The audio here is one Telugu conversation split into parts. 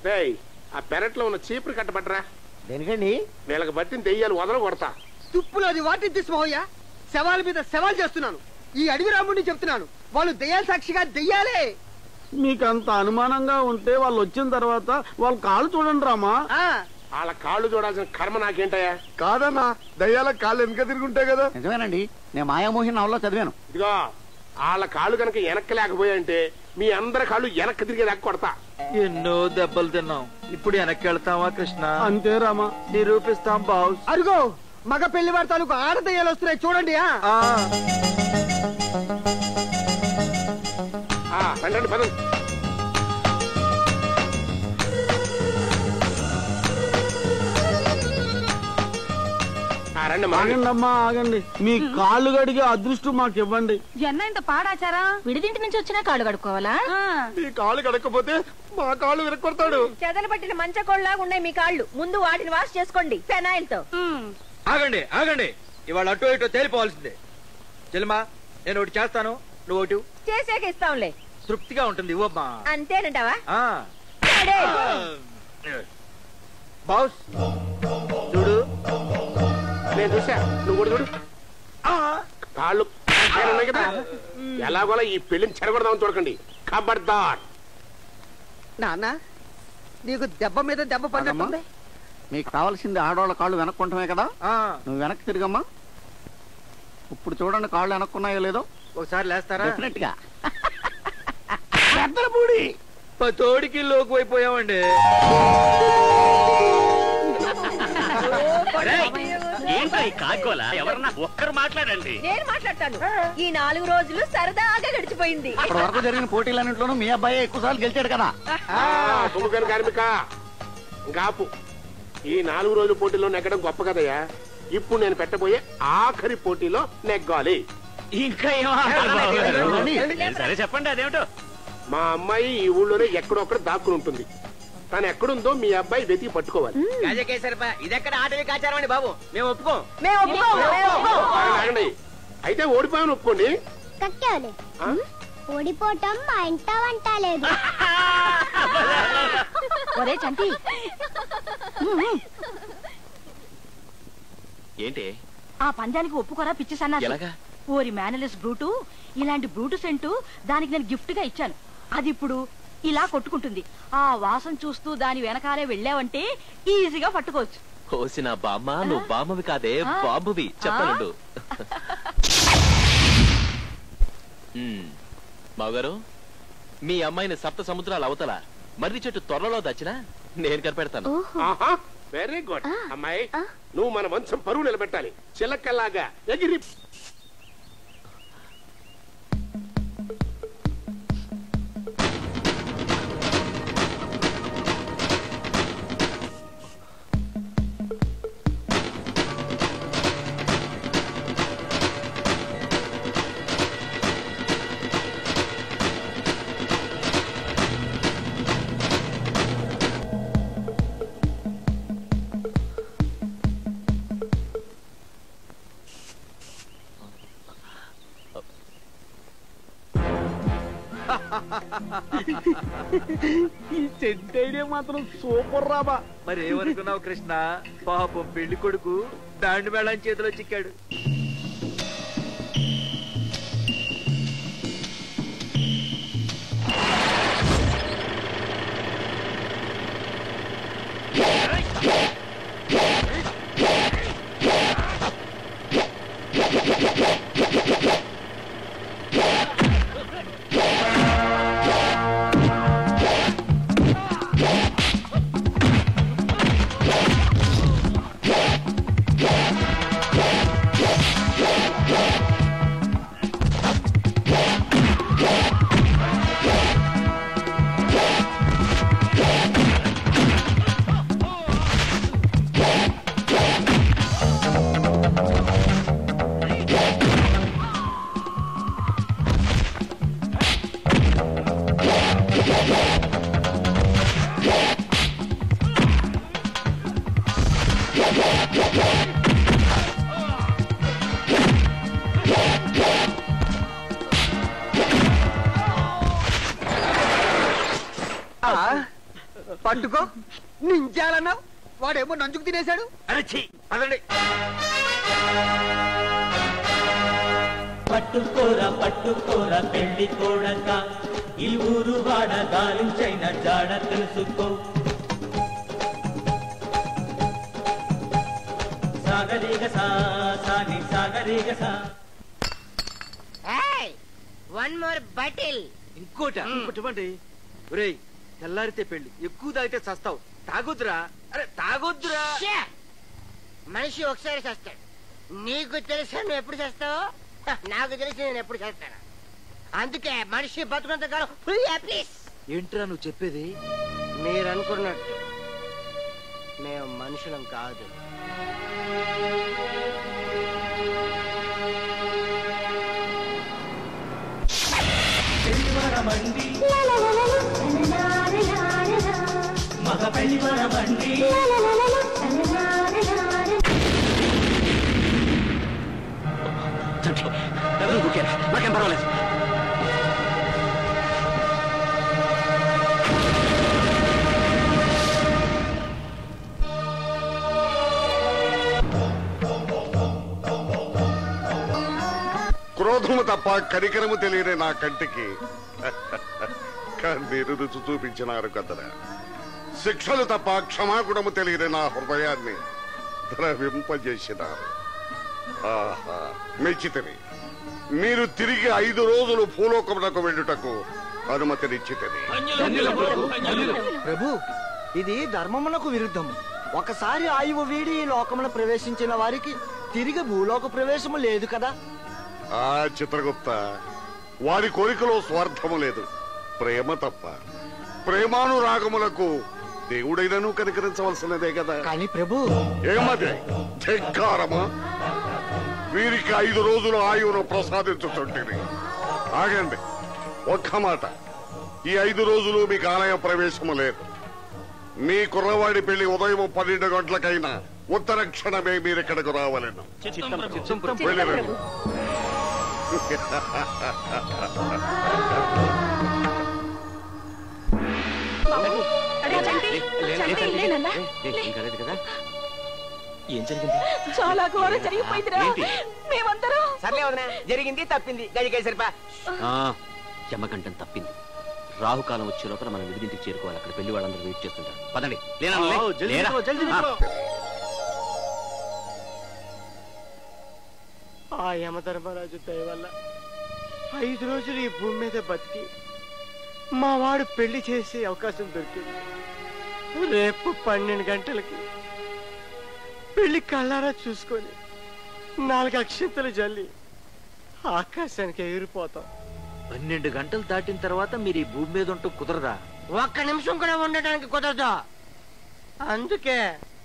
రేయ్ ఆ పెరట్లో ఉన్న చీపురు కట్టబట్టరా దేనికండి వీళ్ళకి బట్టిన దెయ్యాలు వదల కొడతా తుప్పులోది వాటిని తీసుకోవయ్యా శవాల మీద శవాలు చేస్తున్నాను ఈ అడవి రాముడిని చెప్తున్నాను వాళ్ళు దెయ్యాల సాక్షిగా దెయ్యాలే మీకంత అనుమానంగా ఉంటే వాళ్ళు వచ్చిన తర్వాత వాళ్ళ కాళ్ళు చూడండి రామా ఆ వాళ్ళ కాళ్ళు చూడాల్సిన కర్మ నాకేంటయ్యా కాదన్నా దయ్యాల కాళ్ళు వెనక తిరుగుంటాయి కదా నిజమేనండి నేను మాయామోహి నవలో చదివాను ఇదిగో వాళ్ళ కాళ్ళు కనుక వెనక్కి లేకపోయాయంటే మీ అందరి కాళ్ళు వెనక్కి తిరిగేదాకా కొడతా ఎన్నో దెబ్బలు తిన్నాం ఇప్పుడు వెనక్కి వెళ్తావా కృష్ణ అంతే రామా నిరూపిస్తాం బాస్ అరుగో మగ పెళ్లి వారి తాలూకు ఆడ దెయ్యాలు వస్తున్నాయి చూడండి ఆ ఆ, రండి రండి, పదండి ఆ, రండి అమ్మా, రండి. ఆగండి అమ్మా ఆగండి మీ కాళ్ళు గడిగే అదృష్టం మాకు ఇవ్వండి ఎన్న ఇంత పాడాచారా విడిదింటి నుంచి వచ్చినా కాళ్ళు కడుక్కోవాలా ఈ కాళ్ళు కడకపోతే మా కాళ్ళు విరక్కొడతాడు చెదలు పట్టిన మంచకోళ్ళలాగా ఉన్నాయి మీ కాళ్ళు ముందు వాటిని వాష్ చేసుకోండి ఫెనాయిల్ తో ఆగండి ఆగండి ఇవాళ అటో ఇటో తేలిపోవాల్సిందే చెల్లిమా నేను ఒకటి చేస్తాను నువ్వు ఒకటి చేసాక ఇస్తాంలే తృప్తిగా ఉంటుంది ఇవ్వమ్మా అంతేనంటావా ఆ. సరే. బాస్ చూడు నేను చూసా నువ్వు కూడా చూడు కాళ్ళు పైన ఉన్నాయి కదా ఎలాగోలా ఈ పెళ్లిని చెడగొడదామని చూడకండి ఖబర్దార్ నాన్న నీకు దెబ్బ మీద దెబ్బ పడినట్టుంది మీకు కావాల్సింది ఆడవాళ్ళ కాళ్ళు వెనక్కుంటమే కదా ఆ, నువ్వు వెనక్కి తిరిగమ్మా ఇప్పుడు చూడండి కాళ్ళు వెనక్కున్నాయో లేదో ఒకసారి లేస్తారా డెఫినెట్ గా తోడికి లోకు అయిపోయామండి ఏంటో ఈ కాకోలా ఎవరన్నా ఒక్కరు మాట్లాడండి నేను మాట్లాడతాను ఈ నాలుగు రోజులు సరదాగా గడిచిపోయింది అప్పటి వరకు జరిగిన పోటీలన్నింటిలోనూ మీ అబ్బాయి ఎక్కువ సార్లు గెలిచాడు కదా తుమ్మకని కార్మిక గాపు ఈ నాలుగు రోజుల పోటీలో నెగ్గడం గొప్ప కదయ్యా ఇప్పుడు నేను పెట్టబోయే ఆఖరి పోటీలో నెగ్గాలి ఇంకా ఏం ఆడాలి బాబు గారు? సరే చెప్పండి అదేమిటో మా అమ్మాయి ఈ ఊళ్ళోనే ఎక్కడొక్కడ దాక్కుని ఉంటుంది తను ఎక్కడుందో మీ అబ్బాయి వెతికి పట్టుకోవాలి ఇదెక్కడ ఆటవి కాచారం అండి బాబు మేము ఒప్పుకోం మేము ఒప్పుకోం, మేము ఒప్పుకోం. ఆగండి, ఆగండి. అయితే ఓడిపోయాను ఒప్పుకోండి కక్కేవలే ఆ? ఓడిపోవటం మా ఇంట వంట లేదు ఒరే చంటి ఏంటి ఆ పందానికి ఒప్పుకోరా పిచ్చి సన్నా ఎలాగా ఓరి మేనలెస్ బ్రూటు ఇలాంటి బ్రూటు సెంటు దానికి నేను గిఫ్ట్ గా ఇచ్చాను అది ఇప్పుడు ఇలా కొట్టుకుంటుంది ఆ వాసన చూస్తూ దాని వెనకాలే వెళ్ళావంటే ఈజీగా పట్టుకోవచ్చు కోసిన బామ్మ నువ్వు బామ్మవి కాదే ఆ. బాబువి చెప్పనుండు మావగారు మీ అమ్మాయిని సప్త సముద్రాల అవతల మర్రి చెట్టు త్వరలో దచ్చినా నేను కనిపెడతాను ఆహా వెరీ గుడ్ అమ్మాయి నువ్వు మన వంశం పరువు నిలబెట్టాలి చిలకల్లాగా ఎగిరి ఈ సెట్ ఐడియా మాత్రం సూపర్ రాబా మరి ఏమనుకున్నావు కృష్ణ పాపం పెళ్లి కొడుకు దాండి మేళం చేతిలో చిక్కాడు ఆ పట్టుకో నించాలన్నావు వాడేమో నంచుకు తినేశాడు అరే ఛీ పదండి పట్టుకోర పట్టుకోర పెళ్లి కోడక ఈ ఊరు వాడ గాలించైన జాడ తెలుసుకో సాగరీగ సా సాని సాగరీగ సా వన్ మోర్ బటిల్ ఇంకోట ఇంకోటి ఇవ్వండి ఒరేయ్ తెల్లారితే పెళ్లి ఎక్కువ తాగితే చస్తావు తాగొద్దురా అరే తాగొద్దురా మనిషి ఒకసారి చేస్తాడు నీకు తెలిసి నువ్వు ఎప్పుడు చేస్తావు హ, నాకు తెలిసి నేను ఎప్పుడు చేస్తాను అందుకే మనిషి బతుకున్నంత కాలం ఫుల్ ప్లీజ్ ఏంట్రా నువ్వు చెప్పేది మీరు అనుకున్నట్టు మేము మనుషులం కాదు పెళ్లివరమండి మగ పెళ్లివరమండి నాకేం పర్వాలేదు క్రోధము తప్ప కనికరము తెలియని నా కంటికి కన్నీరు రుచి చూపించినారు కదరా శిక్షలు తప్ప క్షమాగుణము తెలియని నా హృదయాన్ని ద్రవింపజేసినారు ఆహా మెచ్చితిని మీరు తిరిగి ఐదు రోజులు భూలోకమునకు వెళ్ళుటకు అనుమతినిచ్చితిని ప్రభు ఇది ధర్మమునకు విరుద్ధము ఒకసారి ఆయువు వీడి ఈ లోకమును ప్రవేశించిన వారికి తిరిగి భూలోక ప్రవేశము లేదు కదా ఆ చిత్రగుప్త వారి కోరికలో స్వార్థము లేదు ప్రేమ తప్ప ప్రేమానురాగములకు దేవుడైనను కనికరించవలసినదే కదా కానీ ప్రభు ఏమది ధిక్కారమా వీరికి ఐదు రోజులు ఆయువును ప్రసాదించుతుంటుంది ఆగండి ఒక్క మాట ఈ ఐదు రోజులు మీకు ఆలయ ప్రవేశము లేదు మీ కుర్రవాడి పెళ్లి ఉదయం పన్నెండు గంటలకైనా ఉత్తర క్షణమే మీరు ఇక్కడకు రావాలను వెళ్ళిరండి. ఇంకా లేదు కదా ఏం జరిగింది చాలా ఘోరం జరిగిపోయిందిరా ఏంటి? మేమందరం సర్లే వదినా జరిగింది తప్పింది గడికే సరిపా ఆ, యమగంటం తప్పింది రాహుకాలం వచ్చే లోపల మనం విడిదింటికి చేరుకోవాలి అక్కడ పెళ్లి వాళ్ళందరూ వెయిట్ చేస్తుంటారు పదండి లేనా, లే. లేరా? ఆ. ఆ యమధర్మరాజు దయ వల్ల ఐదు రోజులు ఈ భూమి మీద బతికి మా వాడు పెళ్లి చేసే అవకాశం దొరికింది రేపు పన్నెండు గంటలకి పెళ్లి కళ్ళారా చూసుకొని నాలుగు అక్షంతలు జల్లి ఆకాశానికి ఎగిరిపోతాం పన్నెండు గంటలు దాటిన తర్వాత మీరు ఈ భూమి మీద ఉంటూ కుదరదా ఒక్క నిమిషం కూడా ఉండటానికి కుదరదు అందుకే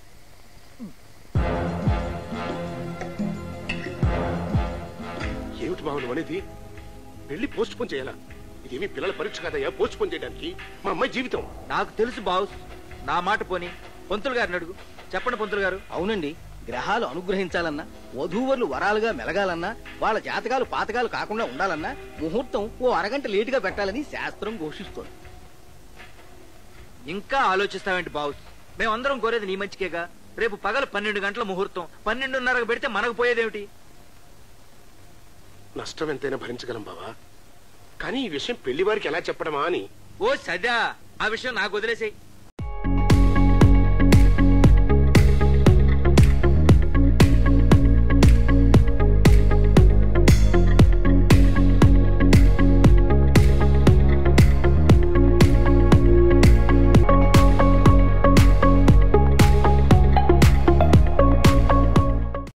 ఏమిటి బాబు అనేది పెళ్లి పోస్ట్ పోన్ చేయాలా ఇదేమి పిల్లల పరీక్ష కాదయ్యా పోస్ట్ పోన్ చేయడానికి మా అమ్మాయి జీవితం నాకు తెలుసు బాస్ నా మాట పోని పొంతులు గారిని అడుగు చెప్పండి పొంతులు గారు అవునండి గ్రహాలు అనుగ్రహించాలన్నా వధూవరులు వరాలుగా మెలగాలన్నా వాళ్ళ జాతకాలు పాతకాలు కాకుండా ఉండాలన్నా ముహూర్తం ఓ అరగంట లేటుగా పెట్టాలని శాస్త్రం ఘోషిస్తోంది ఇంకా ఆలోచిస్తావేంటి బాస్ మేమందరం కోరేది నీ మంచికేగా రేపు పగలు పన్నెండు గంటల ముహూర్తం పన్నెండున్నరకు పెడితే మనకు పోయేదేమిటి నష్టం ఎంతైనా భరించగలం బావా కానీ ఈ విషయం పెళ్లి వారికి ఎలా చెప్పడమా అని ఓ సదా ఆ విషయం నాకు వదిలేసేయ్